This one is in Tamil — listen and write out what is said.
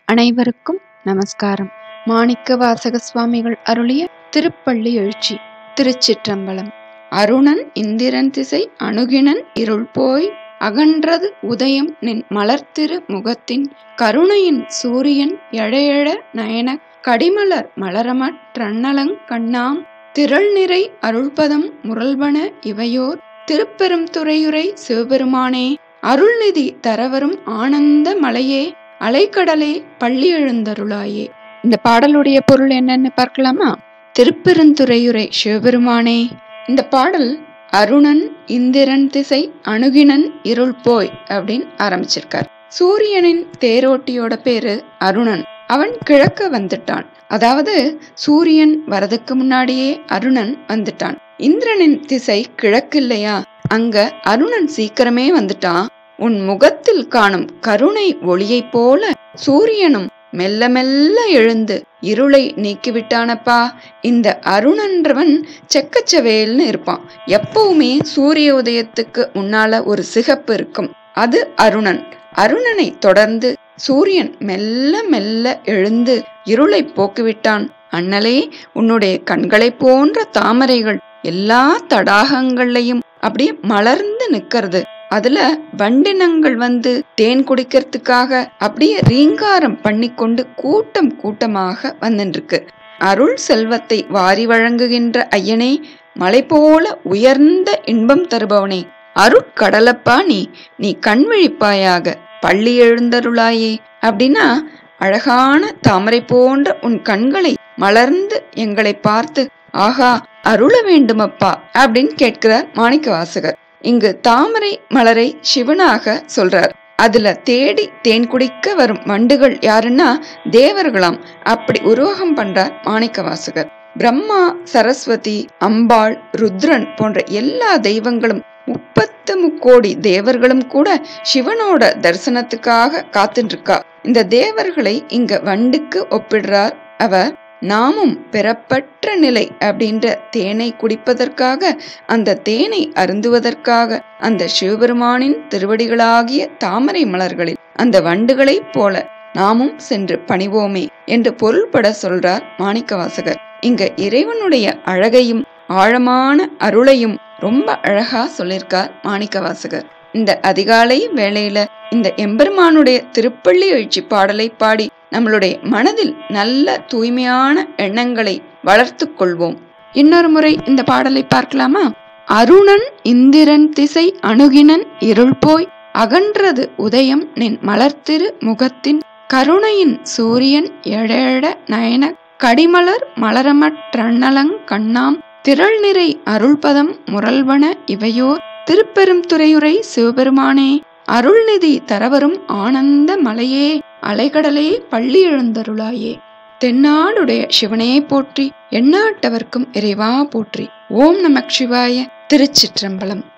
அனைவருக்கும் நமஸ்காரம் மாணிக்க வாசக சுவாமிகள் அருளிய திருப்பள்ளி எழுச்சி திருச்சிற்றம்பலம் அருணன் இந்திரன் திசை அணுகினன் இருள் போய் அகன்றது உதயம் நின் மலர்த்திரு முகத்தின் கருணையின் சூரியன் எழையெழ நயன கடிமலர் மலரமற் றன்னலங் கண்ணாம் திரள் நிறை அருள்பதம் முரல்வன இவையோர் திருப்பெரும் துறையுரை சிவபெருமானே அருள்நிதி தரவரும் ஆனந்த மலையே அலைக்கடலே பள்ளி எழுந்தருளாயே இந்த பாடலுடைய பொருள் என்னன்னு பார்க்கலாமா திருப்பெருந்துறையுரை சிவபெருமானே இந்த பாடல் அருணன் இந்திரன் திசை அணுகினன் இருள் போய் அப்படின்னு ஆரம்பிச்சிருக்கார் சூரியனின் தேரோட்டியோட பேரு அருணன் அவன் கிழக்க வந்துட்டான் அதாவது சூரியன் வரதுக்கு முன்னாடியே அருணன் வந்துட்டான் இந்திரனின் திசை கிழக்கு இல்லையா அங்க அருணன் சீக்கிரமே வந்துட்டான் உன் முகத்தில் காணும் கருணை ஒளியைப் போல சூரியனும் மெல்ல மெல்ல எழுந்து இருளை நீக்கிவிட்டானப்பா இந்த அருணன்றவன் செக்கச்சவேல்னு இருப்பான் எப்பவுமே சூரிய உதயத்துக்கு முன்னால ஒரு சிகப்பு இருக்கும் அது அருணன் அருணனை தொடர்ந்து சூரியன் மெல்ல மெல்ல எழுந்து இருளை போக்கிவிட்டான் அண்ணலே உன்னுடைய கண்களைப் போன்ற தாமரைகள் எல்லா தடாகங்கள்லையும் அப்படியே மலர்ந்து நிக்கிறது அதுல வண்டினங்கள் வந்து தேன் குடிக்கிறதுக்காக அப்படியே ரீங்காரம் பண்ணி கொண்டு கூட்டம் கூட்டமாக வந்துருக்கு அருள் செல்வத்தை வாரி வழங்குகின்ற ஐயனே மலை போல உயர்ந்த இன்பம் தருபவனே அருட்கடலப்பா நீ நீ கண் விழிப்பாயாக பள்ளி எழுந்தருளாயே அப்படின்னா அழகான தாமரை போன்ற உன் கண்களை மலர்ந்து எங்களை பார்த்து ஆகா அருள வேண்டுமப்பா அப்படின்னு கேட்கிறார் மாணிக்க வாசகர் இங்கு தாமரை மலரை சிவனாக சொல்றார் அதுல தேடி தேன் குடிக்க வரும் வண்டுகள் யாருன்னா தேவர்களாம் அப்படி உருவகம் பண்றார் மாணிக்க வாசகர் பிரம்மா சரஸ்வதி அம்பாள் ருத்ரன் போன்ற எல்லா தெய்வங்களும் முப்பத்து முக்கோடி தேவர்களும் கூட சிவனோட தரிசனத்துக்காக காத்துருக்கா இந்த தேவர்களை இங்க வண்டுக்கு ஒப்பிடுறார் அவர் நாமும் பெறப்பட்ட நிலை அப்படின்ற தேனை குடிப்பதற்காக அந்த தேனை அருந்துவதற்காக அந்த சிவபெருமானின் திருவடிகளாகிய தாமரை மலர்களில் அந்த வண்டுகளைப் போல நாமும் சென்று பணிவோமே என்று பொருள்பட சொல்றார் மாணிக்கவாசகர் இங்க இறைவனுடைய அழகையும் ஆழமான அருளையும் ரொம்ப அழகா சொல்லியிருக்கார் மாணிக்கவாசகர் இந்த அதிகாலை வேளையில இந்த எம்பெருமானுடைய திருப்பள்ளி எழுச்சி பாடலை பாடி நம்மளுடைய மனதில் நல்ல தூய்மையான எண்ணங்களை வளர்த்து கொள்வோம் இன்னொரு முறை இந்த பாடலை பார்க்கலாமா அருணன் இந்திரன் திசை அணுகினன் இருள் போய் அகன்றது உதயம் நின் மலர்த்திரு முகத்தின் கருணையின் சூரியன் எழெழ நயன கடிமலர் மலரமற்றண்ணலங் கண்ணாம் திரள் நிறை அருள்பதம் முரல்வன இவையோர் திருப்பெரும் துறையுரை சிவபெருமானே அருள்நிதி தரவரும் ஆனந்த மலையே அலைகடலே பள்ளி எழுந்தருளாயே தென்னாடுடைய சிவனையே போற்றி எண்ணாட்டவர்க்கும் இறைவா போற்றி ஓம் நமக் சிவாய திருச்சிற்றம்பலம்